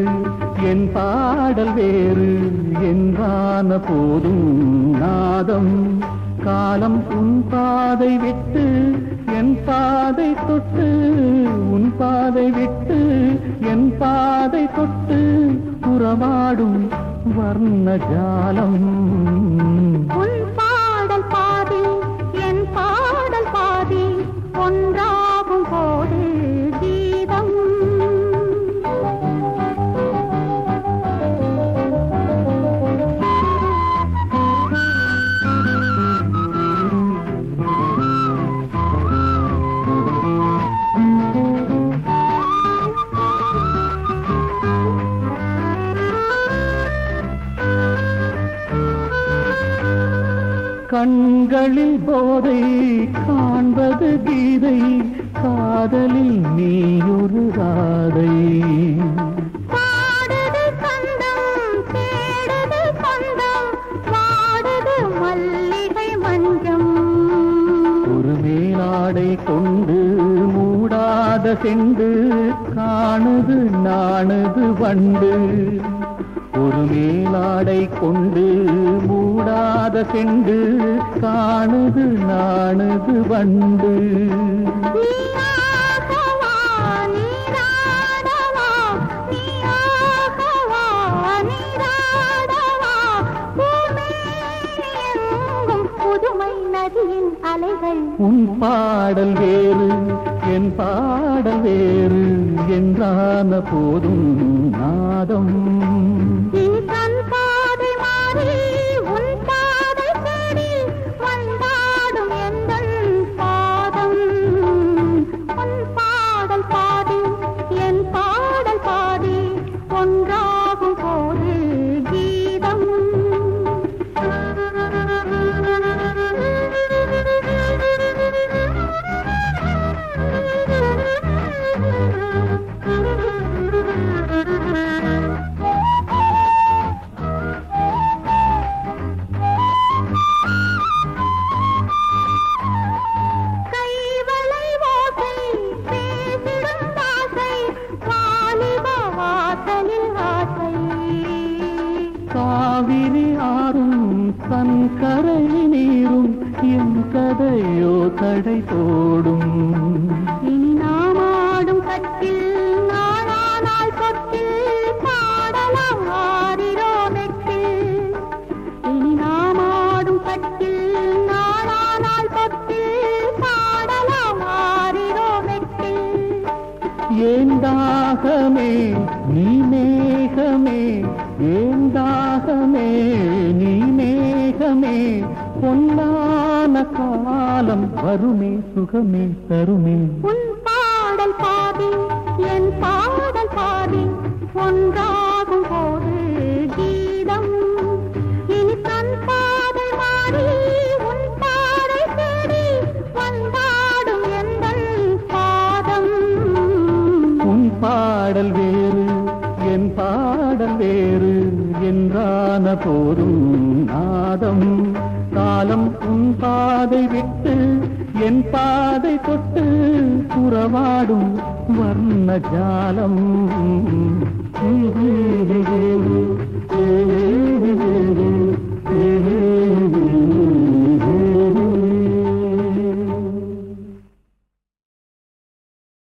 என் பாடல் வேறு என்றான போதும் நாதம் காலம் உன் பாதை விட்டு என் பாதை தொட்டு உன் பாதை விட்டு என் பாதை தொட்டு புறமாடும் வர்ண ஜாலம் உன் பாடல் பாதி என் பாடல் பாதி ஒன்றாகும் போது கீதம் கண்களில் போதை காண்பது கீதை காதலில் நீ ஒரு ராதை பாடுது சொந்தம் தேடுது சொந்தம் பாடுது மல்லிகை மஞ்சம் ஒரு மேலாடை கொண்டு மூடாத செண்டு காணுது நாணுது வண்டு ஒரு மேலாடை கொண்டு மூடாத செண்டு காணுது நாணுது வண்டு நீயாகவா நீராடவா நீயாகவா நீராடவா பூமேனியெங்கும் புதுமை நதியின் அலைகள் உன் பாடல் வேறு என் பாடல் வேறு என்றான போதும் நாதம் இனி தன் பாதை மாறி உன் பாதை தேடி வந்தாடும் எந்தன் பாதம் உன் பாடல் பாடி என் பாடல் பாடி ஒன்றாகும் போது கீதம் கைவளை ஓசை பேசிடும் ஆசை வாலிப வாசலில் ஆசை காவிரி ஆறும் தன் கரை நீரும் என் கதையோ தடை போடும் இனி நாம் ஆடும் கட்டில் நாளானால் தொட்டில் பாடலாம் ஆரிரோ மெட்டில் இனி நாம் ஆடும் கட்டில் நாளானால் தொட்டில் பாடலாம் ஆரிரோ மெட்டில் ஏந்தாகமே நீ மேகமே ஏந்தாகமே நீ மேகமே பொன்னான காலம் வருமே சுகமே தருமே உன் பாடல் பாதி என் பாடல் பாதி ஒன்றாகும் போது கீதம் இனி தன் பாதை மாறி உன் பாதை தேடி வந்தாடும் எந்தன் பாதம் உன் பாடல் வேறு என் பாடல் வேறு என்றான போதும் நாதம் காலம் உன் பாதை விட்டு என் பாதை தொட்டு புறவாடும் வர்ண ஜாலம்